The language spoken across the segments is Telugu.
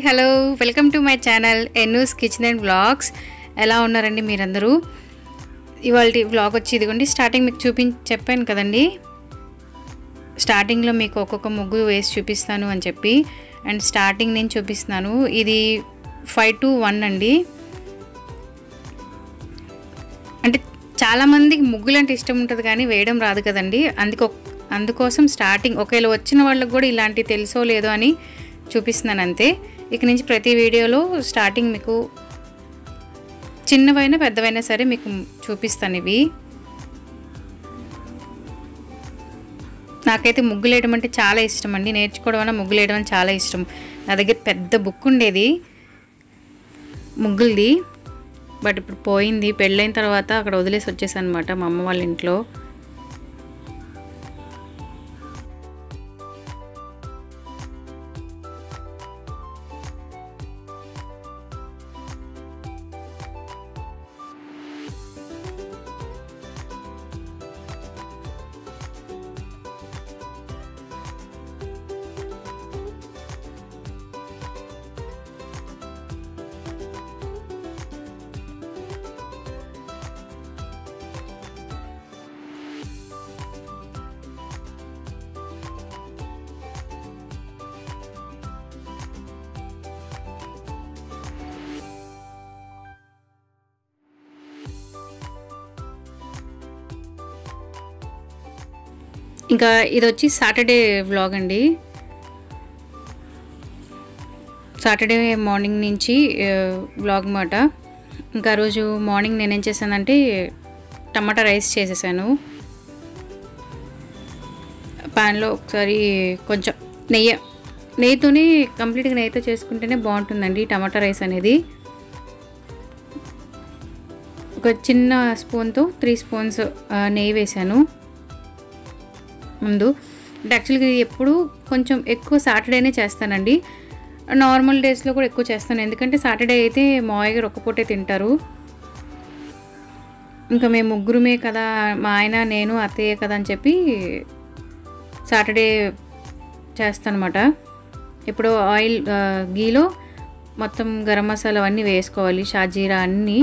Hello welcome to my channel Ennu's kitchen and vlogs ఎలా ఉన్నారండి మీరందరూ ఇవాళ వ్లాగ్ వచ్చి ఇదిగోండి స్టార్టింగ్ మీకు చూపి చెప్పాను కదండి స్టార్టింగ్లో మీకు ఒక్కొక్క ముగ్గు వేసి చూపిస్తాను అని చెప్పి అండ్ స్టార్టింగ్ నేను చూపిస్తున్నాను ఇది ఫైవ్ టు వన్ అండి అంటే చాలామందికి ముగ్గులు అంటే ఇష్టం ఉంటుంది కానీ వేయడం రాదు కదండి అందుకో అందుకోసం స్టార్టింగ్ ఒకవేళ వచ్చిన వాళ్ళకి కూడా ఇలాంటివి తెలుసో లేదో అని చూపిస్తున్నాను అంతే ఇక నుంచి ప్రతి వీడియోలో స్టార్టింగ్ మీకు చిన్నవైనా పెద్దవైనా సరే మీకు చూపిస్తాను ఇవి నాకైతే ముగ్గులు వేయడం అంటే చాలా ఇష్టం అండి నేర్చుకోవడం వల్ల ముగ్గులు వేయడం అని చాలా ఇష్టం నా దగ్గర పెద్ద బుక్ ఉండేది ముగ్గులది బట్ ఇప్పుడు పోయింది పెళ్ళైన తర్వాత అక్కడ వదిలేసి వచ్చేసాను అనమాట మా అమ్మ వాళ్ళ ఇంట్లో ఇంకా ఇది వచ్చి సాటర్డే వ్లాగ్ అండి సాటర్డే మార్నింగ్ నుంచి వ్లాగ్ మాట ఇంకా రోజు మార్నింగ్ నేనేం చేశానంటే టమాటా రైస్ చేసేసాను ప్యాన్లో ఒకసారి కొంచెం నెయ్యి నెయ్యితోనే కంప్లీట్గా నెయ్యితో చేసుకుంటేనే బాగుంటుందండి టమాటా రైస్ అనేది ఒక చిన్న స్పూన్తో త్రీ స్పూన్స్ నెయ్యి వేసాను ముందు అంటే యాక్చువల్గా ఇది ఎప్పుడు కొంచెం ఎక్కువ సాటర్డేనే చేస్తానండి నార్మల్ డేస్లో కూడా ఎక్కువ చేస్తాను ఎందుకంటే సాటర్డే అయితే మావయ్య గారు ఒక్కపూటే తింటారు ఇంకా మేము ముగ్గురుమే కదా మా ఆయన నేను అత్తయ్య కదా అని చెప్పి సాటర్డే చేస్తానమాట ఇప్పుడు ఆయిల్ గీలో మొత్తం గరం మసాలా అవన్నీ వేసుకోవాలి షాజీరా అన్నీ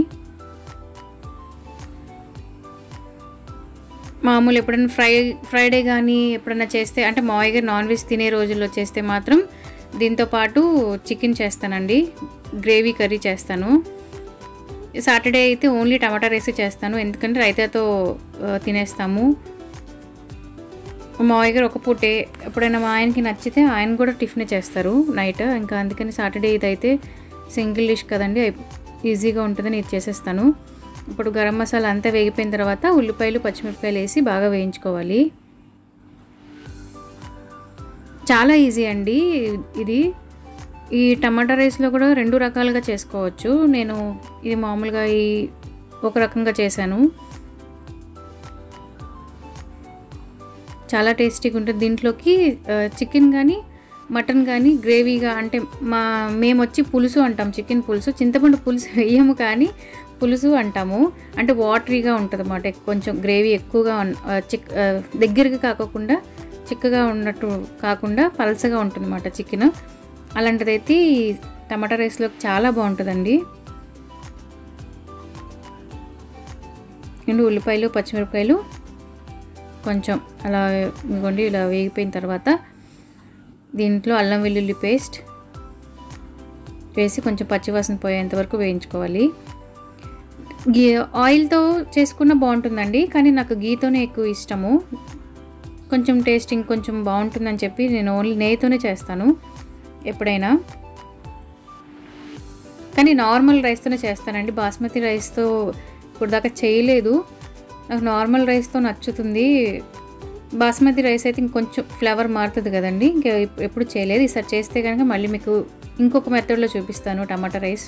మామూలు ఎప్పుడైనా ఫ్రై ఫ్రైడే కానీ ఎప్పుడైనా చేస్తే అంటే మావయ్య గారు నాన్ వెజ్ తినే రోజుల్లో చేస్తే మాత్రం దీంతో పాటు చికెన్ చేస్తానండి గ్రేవీ కర్రీ చేస్తాను సాటర్డే అయితే ఓన్లీ టమాటా రైస్ చేస్తాను ఎందుకంటే రైతాతో తినేస్తాము మావయ్య గారు ఒక పూటే ఎప్పుడైనా మా ఆయనకి నచ్చితే ఆయన కూడా టిఫిన్ చేస్తారు నైట్ ఇంకా అందుకని సాటర్డే ఇదైతే సింగిల్ డిష్ కదండి ఈజీగా ఉంటుందని ఇది చేసేస్తాను ఇప్పుడు గరం మసాలా అంతా వేగిపోయిన తర్వాత ఉల్లిపాయలు పచ్చిమిరపకాయలు వేసి బాగా వేయించుకోవాలి చాలా ఈజీ అండి ఇది ఈ టమాటా రైస్లో కూడా రెండు రకాలుగా చేసుకోవచ్చు నేను ఇది మామూలుగా ఈ ఒక రకంగా చేశాను చాలా టేస్టీగా ఉంటుంది దీంట్లోకి చికెన్ కానీ మటన్ కానీ గ్రేవీగా అంటే మా మేము వచ్చి పులుసు అంటాం చికెన్ పులుసు చింతపండు పులుసు వేయము కానీ పులుసు అంటాము అంటే వాటరీగా ఉంటుంది అన్నమాట కొంచెం గ్రేవీ ఎక్కువగా చిక్ దగ్గరగా కాకుండా చిక్కగా ఉన్నట్టు కాకుండా పలసగా ఉంటుంది అన్నమాట చికెన్ అలాంటిదైతే టమాటా రైస్లోకి చాలా బాగుంటుందండి రెండు ఉల్లిపాయలు పచ్చిమిరపకాయలు కొంచెం అలా ఇదిగోండి ఇలా వేగిపోయిన తర్వాత దీంట్లో అల్లం వెల్లుల్లి పేస్ట్ వేసి కొంచెం పచ్చివాసన పోయేంత వరకు వేయించుకోవాలి గీ ఆయిల్తో చేసుకున్న బాగుంటుందండి కానీ నాకు గీతోనే ఎక్కువ ఇష్టము కొంచెం టేస్ట్ ఇంకొంచెం బాగుంటుందని చెప్పి నేను ఓన్లీ నెయ్యితోనే చేస్తాను ఎప్పుడైనా కానీ నార్మల్ రైస్తోనే చేస్తానండి బాస్మతి రైస్తో ఇప్పుడు దాకా చేయలేదు నాకు నార్మల్ రైస్తో నచ్చుతుంది బాస్మతి రైస్ అయితే ఇంకొంచెం ఫ్లేవర్ మారుతుంది కదండి ఇంకా ఎప్పుడు చేయలేదు ఈసారి చేస్తే కనుక మళ్ళీ మీకు ఇంకొక మెథడ్లో చూపిస్తాను టమాటా రైస్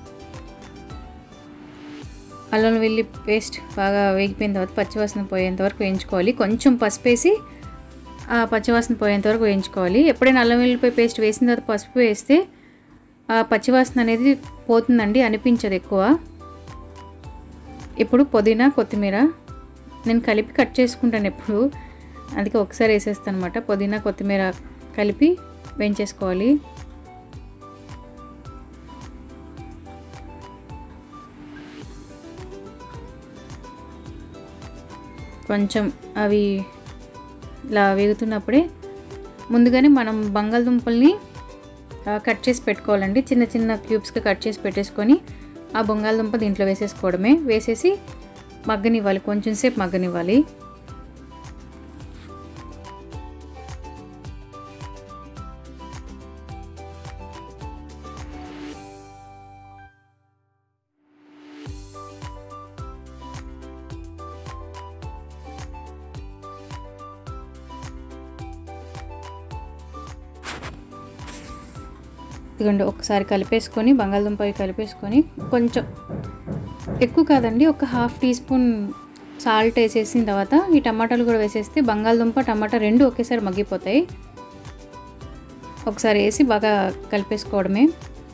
అల్లం వెల్లి పేస్ట్ బాగా వేగిపోయిన తర్వాత పచ్చివాసన పోయేంత వరకు వేయించుకోవాలి కొంచెం పసుపు వేసి ఆ పచ్చివాసన పోయేంత వరకు వేయించుకోవాలి ఎప్పుడైనా అల్లం వెల్లిపాయ పేస్ట్ వేసిన తర్వాత పసుపు వేస్తే ఆ పచ్చివాసన అనేది పోతుందండి అనిపించదు ఎక్కువ ఇప్పుడు పుదీనా కొత్తిమీర నేను కలిపి కట్ చేసుకుంటాను ఎప్పుడు అందుకే ఒకసారి వేసేస్తాను అనమాట పుదీనా కొత్తిమీర కలిపి వేయించేసుకోవాలి కొంచెం అవి ఇలా వేగుతున్నప్పుడే ముందుగానే మనం బంగాళదుంపల్ని ఆ, కట్ చేసి పెట్టుకోవాలండి చిన్న చిన్న క్యూబ్స్గా కట్ చేసి పెట్టేసుకొని ఆ బంగాళదుంప దీంట్లో వేసేసుకోవడమే వేసేసి మగ్గనివ్వాలి కొంచెం సేపు మగ్గనివ్వాలి ఇదిగోండి ఒకసారి కలిపేసుకొని బంగాళదుంప అవి కలిపేసుకొని కొంచెం ఎక్కువ కాదండి ఒక హాఫ్ టీ స్పూన్ సాల్ట్ వేసేసిన తర్వాత ఈ టమాటాలు కూడా వేసేస్తే బంగాళదుంప టమాటా రెండు ఒకేసారి మగ్గిపోతాయి ఒకసారి వేసి బాగా కలిపేసుకోవడమే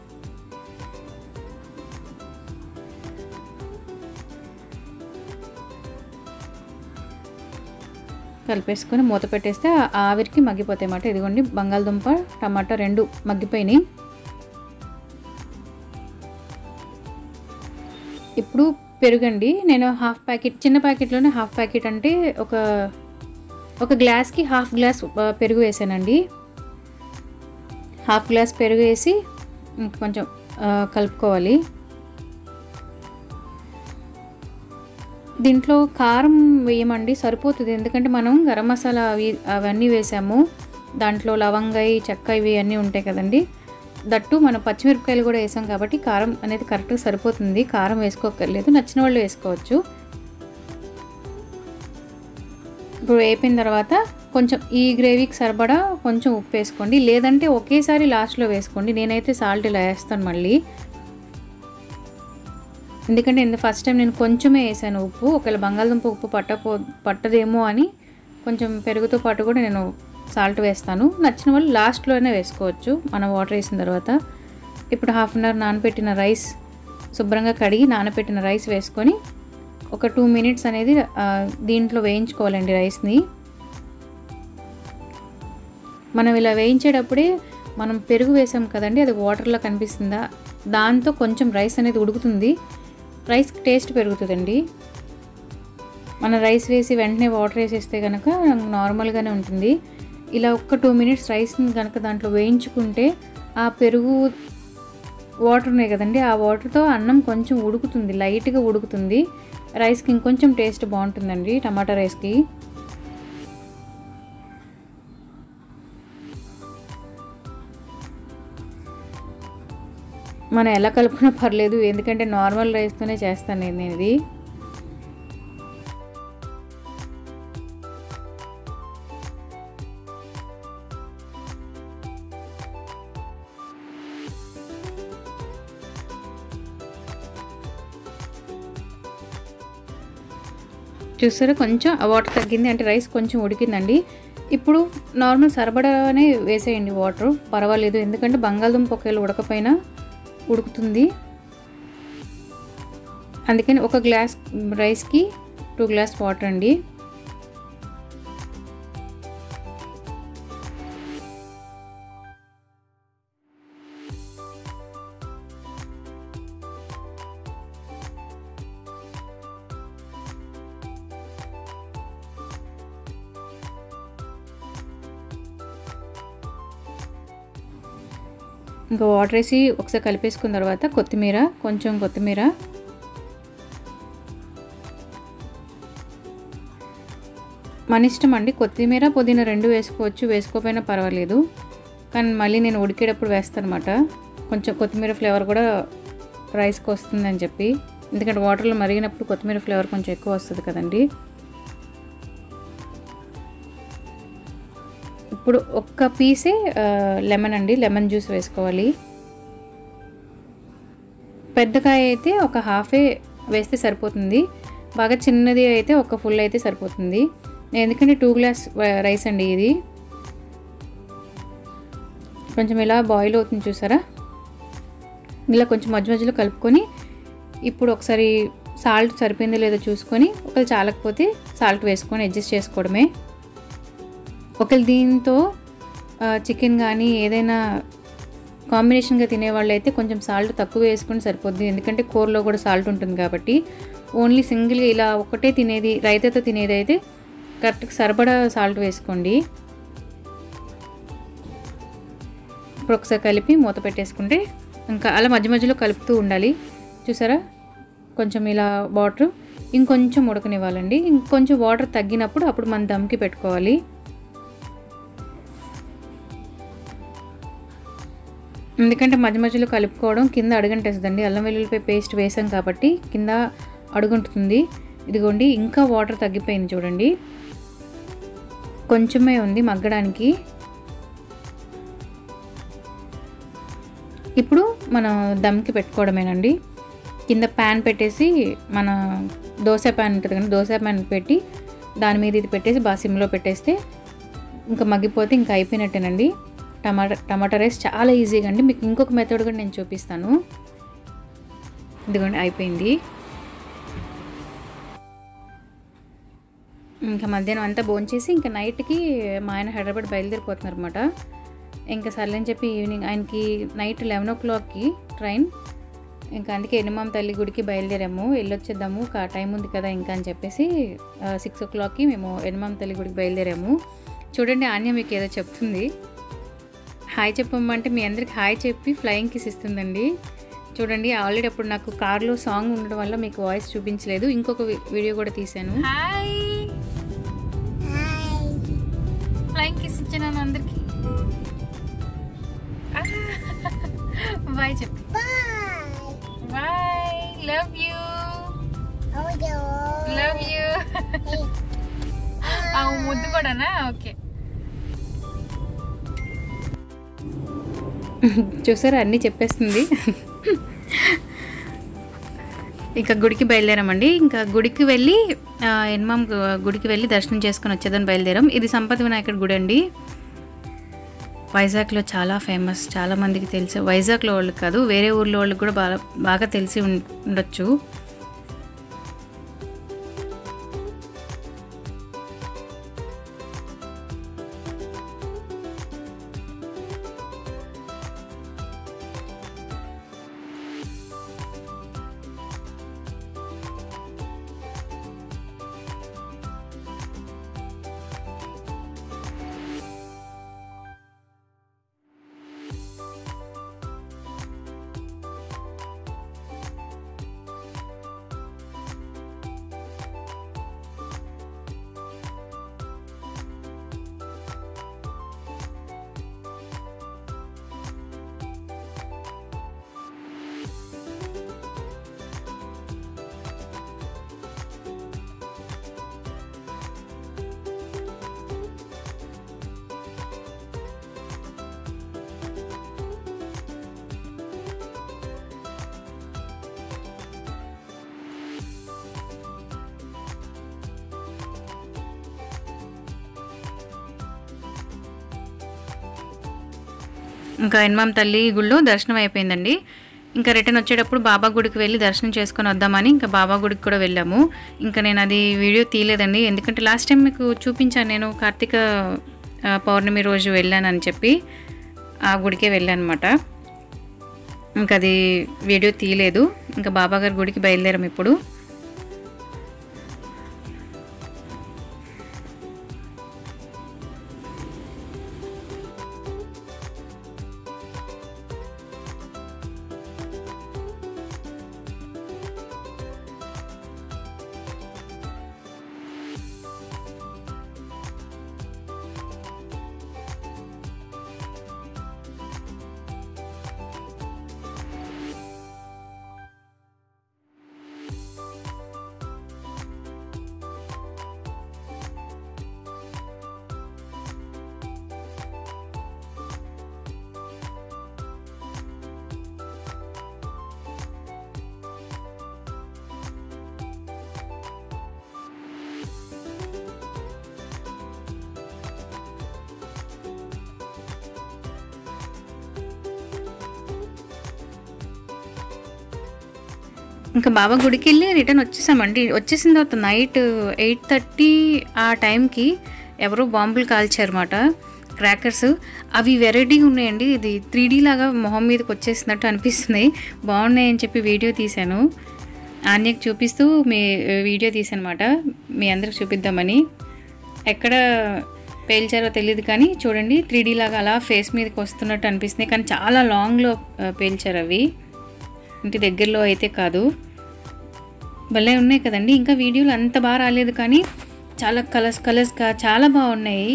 కలిపేసుకొని మూత పెట్టేస్తే ఆ ఆవిరికి మగ్గిపోతాయి అన్నమాట ఇదిగోండి బంగాళదుంప టమాటా రెండు మగ్గిపోయినాయి ఇప్పుడు పెరుగండి నేను హాఫ్ ప్యాకెట్ చిన్న ప్యాకెట్లోనే హాఫ్ ప్యాకెట్ అంటే ఒక ఒక గ్లాస్కి హాఫ్ గ్లాస్ ఆ, పెరుగు వేసానండి హాఫ్ గ్లాస్ పెరుగు వేసి ఇంక కొంచెం ఆ, కలుపుకోవాలి దీంట్లో కారం వేయమండి సరిపోతుంది ఎందుకంటే మనం గరం మసాలా అవి అవన్నీ వేసాము దాంట్లో లవంగాయి చెక్క ఇవి అన్నీ ఉంటాయి కదండి దట్టు మనం పచ్చిమిరపకాయలు కూడా వేసాం కాబట్టి కారం అనేది కరెక్ట్గా సరిపోతుంది కారం వేసుకోకర్లేదు నచ్చిన వాళ్ళు వేసుకోవచ్చు ఇప్పుడు వేపిన తర్వాత కొంచెం ఈ గ్రేవీకి సరిపడా కొంచెం ఉప్పు వేసుకోండి లేదంటే ఒకేసారి లాస్ట్లో వేసుకోండి నేనైతే సాల్ట్ ఇలా వేస్తాను మళ్ళీ ఎందుకంటే ఇంత ఫస్ట్ టైం నేను కొంచెమే వేసాను ఉప్పు ఒకవేళ బంగాళదుంప ఉప్పు పట్టపో పట్టదేమో అని కొంచెం పెరుగుతో పాటు కూడా నేను సాల్ట్ వేస్తాను నచ్చిన వాళ్ళు లాస్ట్లోనే వేసుకోవచ్చు మనం వాటర్ వేసిన తర్వాత ఇప్పుడు హాఫ్ అన్ అవర్ నానబెట్టిన రైస్ శుభ్రంగా కడిగి నానబెట్టిన రైస్ వేసుకొని ఒక టూ మినిట్స్ అనేది ఆ, దీంట్లో వేయించుకోవాలండి రైస్ని మనం ఇలా వేయించేటప్పుడే మనం పెరుగు వేసాం కదండి అది వాటర్లో కనిపిస్తుందా దాంతో కొంచెం రైస్ అనేది ఉడుకుతుంది రైస్ టేస్ట్ పెరుగుతుందండి మన రైస్ వేసి వెంటనే వాటర్ వేసేస్తే కనుక నార్మల్గానే ఉంటుంది ఇలా ఒక్క టూ మినిట్స్ రైస్ని కనుక దాంట్లో వేయించుకుంటే ఆ పెరుగు వాటర్ ఉన్నాయి కదండి ఆ వాటర్తో అన్నం కొంచెం ఉడుకుతుంది లైట్గా ఉడుకుతుంది రైస్కి ఇంకొంచెం టేస్ట్ బాగుంటుందండి టమాటా రైస్కి మనం ఎలా కలుపుకున్నా పర్లేదు ఎందుకంటే నార్మల్ రైస్తోనే చేస్తాను నేను ఇది చూసారా కొంచెం ఆ వాటర్ తగ్గింది అంటే రైస్ కొంచెం ఉడికిందండి ఇప్పుడు నార్మల్ సరిపడానే వేసేయండి వాటర్ పర్వాలేదు ఎందుకంటే బంగాళదుంప ఒకవేళ ఉడకపోయినా ఉడుకుతుంది అందుకని ఒక గ్లాస్ రైస్కి టూ గ్లాస్ వాటర్ అండి ఇంకా వాటర్ వేసి ఒకసారి కలిపేసుకున్న తర్వాత కొత్తిమీర కొంచెం కొత్తిమీర మన ఇష్టం అండి కొత్తిమీర పుదీనా రెండు వేసుకోవచ్చు వేసుకోకపోయినా పర్వాలేదు కానీ మళ్ళీ నేను ఉడికేటప్పుడు వేస్తాను అనమాట కొంచెం కొత్తిమీర ఫ్లేవర్ కూడా రైస్కి వస్తుందని చెప్పి ఎందుకంటే వాటర్లో మరిగినప్పుడు కొత్తిమీర ఫ్లేవర్ కొంచెం ఎక్కువ వస్తుంది కదండి ఇప్పుడు ఒక్క పీసే ఆ, లెమన్ అండి లెమన్ జ్యూస్ వేసుకోవాలి పెద్దకాయ అయితే ఒక హాఫే వేస్తే సరిపోతుంది బాగా చిన్నది అయితే ఒక ఫుల్ అయితే సరిపోతుంది ఎందుకంటే టూ గ్లాస్ రైస్ అండి ఇది కొంచెం ఇలా బాయిల్ అవుతుంది చూసారా ఇలా కొంచెం మధ్య మధ్యలో కలుపుకొని ఇప్పుడు ఒకసారి సాల్ట్ సరిపోయిందో లేదో చూసుకొని ఒకవేళ చాలకపోతే సాల్ట్ వేసుకొని అడ్జస్ట్ చేసుకోవడమే ఒకవేళ దీంతో చికెన్ కానీ ఏదైనా కాంబినేషన్గా తినేవాళ్ళు అయితే కొంచెం సాల్ట్ తక్కువ వేసుకుని సరిపోద్ది ఎందుకంటే కూరలో కూడా సాల్ట్ ఉంటుంది కాబట్టి ఓన్లీ సింగిల్గా ఇలా ఒకటే తినేది రైతాతో తినేది అయితే కరెక్ట్గా సరిపడా సాల్ట్ వేసుకోండి ఇప్పుడు ఒకసారి కలిపి మూత పెట్టేసుకుంటే ఇంకా అలా మధ్య మధ్యలో కలుపుతూ ఉండాలి చూసారా కొంచెం ఇలా వాటర్ ఇంకొంచెం ఉడకనివ్వాలండి ఇంకొంచెం వాటర్ తగ్గినప్పుడు అప్పుడు మనం దమ్కి పెట్టుకోవాలి ఎందుకంటే మధ్య మధ్యలో కలుపుకోవడం కింద అడుగంటేస్తుందండి అల్లం వెల్లుల్లిపాయ పేస్ట్ వేసాం కాబట్టి కింద అడుగుంటుంది ఇదిగోండి ఇంకా వాటర్ తగ్గిపోయింది చూడండి కొంచెమే ఉంది మగ్గడానికి ఇప్పుడు మనం దమ్కి పెట్టుకోవడమేనండి కింద ప్యాన్ పెట్టేసి మన దోశ ప్యాన్ ఉంటుంది కానీ దోశ ప్యాన్ పెట్టి దాని మీద ఇది పెట్టేసి బాగా సిమ్లో పెట్టేస్తే ఇంకా మగ్గిపోతే ఇంకా అయిపోయినట్టేనండి టమాటా టమాటా రైస్ చాలా ఈజీగా అండి మీకు ఇంకొక మెథడ్ కూడా నేను చూపిస్తాను ఇదిగోండి అయిపోయింది ఇంకా మధ్యాహ్నం అంతా భోంచేసి ఇంకా నైట్కి మా ఆయన హైదరాబాద్ బయలుదేరిపోతున్నారు అనమాట ఇంకా సర్లేని చెప్పి ఈవినింగ్ ఆయనకి నైట్ లెవెన్ ఓ క్లాక్కి ట్రైన్ ఇంకా అందుకే ఎనిమాం తల్లి గుడికి బయలుదేరాము వెళ్ళొచ్చేద్దాము కా టైం ఉంది కదా ఇంకా అని చెప్పేసి సిక్స్ ఓ క్లాక్కి మేము ఎనిమాం తల్లి గుడికి బయలుదేరాము చూడండి ఆన్య మీకు ఏదో చెప్తుంది హాయ్ చెప్పమంటే మీ అందరికి హాయ్ చెప్పి ఫ్లయింగ్ కిస్ ఇస్తుందండి చూడండి ఆల్రెడీ అప్పుడు నాకు కార్లో సాంగ్ ఉండడం వల్ల మీకు వాయిస్ చూపించలేదు ఇంకొక వి- వీడియో కూడా తీశాను హాయ్ ఫ్లయింగ్ కిస్ ఇచ్చాను అందరికి బాయ్ చెప్పు bye love you love you ముద్దు కూడానా ఓకే చూసారా అన్నీ చెప్పేస్తుంది ఇంకా గుడికి బయలుదేరామండి ఇంకా గుడికి వెళ్ళి ఆ, ఎన్మాం గు- గుడికి వెళ్ళి దర్శనం చేసుకొని వచ్చేదని బయలుదేరాం ఇది సంపద వినాయకుడి గుడి అండి వైజాగ్లో చాలా ఫేమస్ చాలా మందికి తెలుసు వైజాగ్లో వాళ్ళకి కాదు వేరే ఊర్లో వాళ్ళకి కూడా బాగా బాగా తెలిసి ఉం- ఉండొచ్చు ఇంకా ఎన్మాం తల్లి గుడిలో దర్శనం అయిపోయిందండి ఇంకా రిటర్న్ వచ్చేటప్పుడు బాబా గుడికి వెళ్ళి దర్శనం చేసుకొని వద్దామని ఇంకా బాబా గుడికి కూడా వెళ్ళాము ఇంకా నేను అది వీడియో తీయలేదండి ఎందుకంటే లాస్ట్ టైం మీకు చూపించాను నేను కార్తీక ఆ, పౌర్ణమి రోజు వెళ్ళానని చెప్పి ఆ గుడికే వెళ్ళాను అనమాట ఇంకా అది వీడియో తీయలేదు ఇంకా బాబా గారి గుడికి బయలుదేరాం ఇప్పుడు ఇంకా బాబా గుడికి వెళ్ళి రిటర్న్ వచ్చేసామండి వచ్చేసిన తర్వాత నైట్ ఎయిట్ థర్టీ ఆ టైంకి ఎవరో బాంబులు కాల్చారన్నమాట క్రాకర్స్ అవి వెరైటీగా ఉన్నాయండి ఇది త్రీ లాగా మొహం మీదకి వచ్చేసినట్టు అనిపిస్తున్నాయి బాగున్నాయి అని చెప్పి వీడియో తీశాను ఆన్యకి చూపిస్తూ మీ వీడియో తీసానమాట మీ అందరికి చూపిద్దామని ఎక్కడ పేల్చారో తెలియదు కానీ చూడండి త్రీ లాగా అలా ఫేస్ మీదకి వస్తున్నట్టు అనిపిస్తున్నాయి కానీ చాలా లాంగ్లో ఆ, పేల్చారు అవి ఇంటి దగ్గరలో అయితే కాదు భలే ఉన్నాయి కదండి ఇంకా వీడియోలు అంత బాగా రాలేదు కానీ చాలా కలర్స్ కలర్స్గా చాలా బాగున్నాయి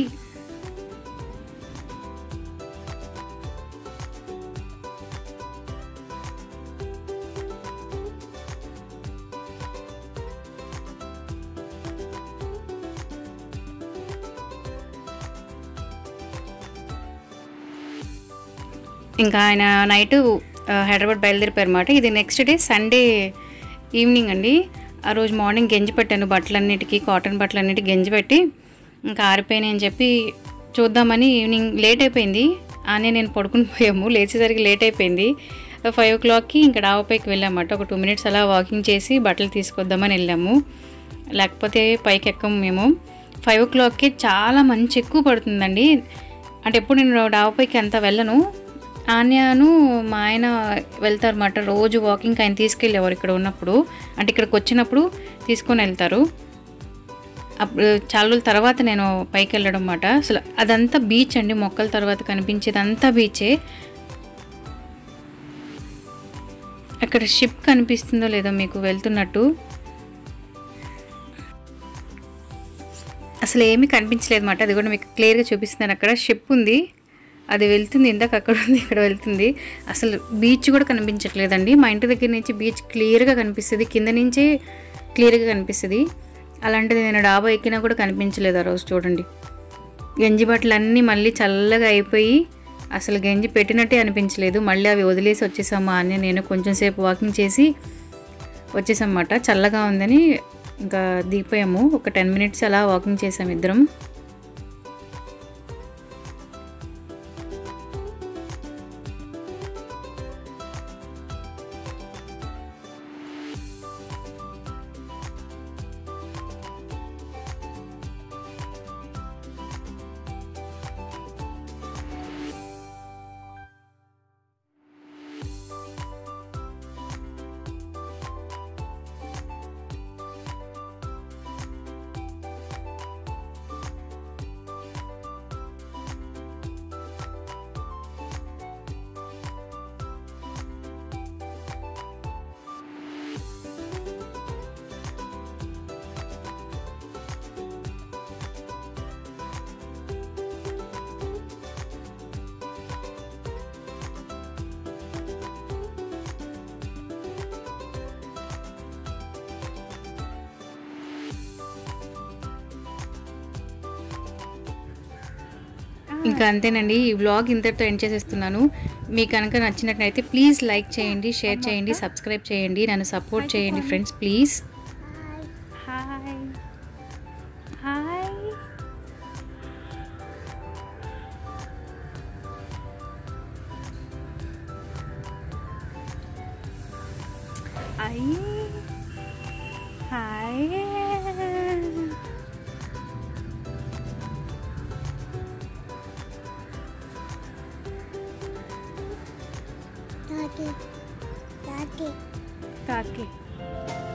ఇంకా ఆయన నైట్ హైదరాబాద్ బయలుదేరిపోయారు అనమాట ఇది నెక్స్ట్ డే సండే ఈవినింగ్ అండి ఆ రోజు మార్నింగ్ గెంజి పెట్టాను బట్టలన్నిటికీ కాటన్ బట్టలన్నిటికీ గెంజి పెట్టి ఇంకా ఆరిపోయినాయి అని చెప్పి చూద్దామని ఈవినింగ్ లేట్ అయిపోయింది ఆనే నేను పడుకుని పోయాము లేచేసరికి లేట్ అయిపోయింది ఫైవ్ ఓ క్లాక్కి ఇంకా డాబాపైకి వెళ్ళామన్నమాట ఒక టూ మినిట్స్ అలా వాకింగ్ చేసి బట్టలు తీసుకొద్దామని వెళ్ళాము లేకపోతే పైకి ఎక్కము మేము ఫైవ్ ఓ క్లాక్కి చాలా మంచి ఎక్కువ పడుతుందండి అంటే ఎప్పుడు నేను డాబాపైకి అంత వెళ్ళను ఆన్యాను మా ఆయన వెళ్తారన్నమాట రోజు వాకింగ్ ఆయన తీసుకెళ్ళేవారు ఇక్కడ ఉన్నప్పుడు అంటే ఇక్కడికి వచ్చినప్పుడు తీసుకొని వెళ్తారు అప్పుడు చాలా రోజుల తర్వాత నేను పైకి వెళ్ళడం అన్నమాట అసలు అదంతా బీచ్ అండి మొక్కల తర్వాత కనిపించేది అంతా బీచే అక్కడ షిప్ కనిపిస్తుందో లేదో మీకు వెళ్తున్నట్టు అసలు ఏమీ కనిపించలేదు అన్నమాట అది కూడా మీకు క్లియర్గా చూపిస్తున్నాను అక్కడ షిప్ ఉంది అది వెళ్తుంది ఇందాక అక్కడ ఉంది ఇక్కడ వెళ్తుంది అసలు బీచ్ కూడా కనిపించట్లేదండి మా ఇంటి దగ్గర నుంచి బీచ్ క్లియర్గా కనిపిస్తుంది కింద నుంచే క్లియర్గా కనిపిస్తుంది అలాంటిది నేను డాబా ఎక్కినా కూడా కనిపించలేదు ఆ రోజు చూడండి గంజి బట్టలు అన్నీ మళ్ళీ చల్లగా అయిపోయి అసలు గంజి పెట్టినట్టే అనిపించలేదు మళ్ళీ అవి వదిలేసి వచ్చేసాము అని నేను కొంచెం సేపు వాకింగ్ చేసి వచ్చేసామన్నమాట చల్లగా ఉందని ఇంకా దిగిపోయాము ఒక టెన్ మినిట్స్ అలా వాకింగ్ చేసాం ఇద్దరం ఇంకా అంతేనండి ఈ వ్లాగ్ ఇంతటితో ఎండ్ చేసేస్తున్నాను మీకు కనుక నచ్చినట్లయితే ప్లీజ్ లైక్ చేయండి షేర్ చేయండి సబ్స్క్రైబ్ చేయండి నన్ను సపోర్ట్ చేయండి ఫ్రెండ్స్ ప్లీజ్ హాయ్ హాయ్ అయ్యి హాయ్ Daddy. Daddy. కాకి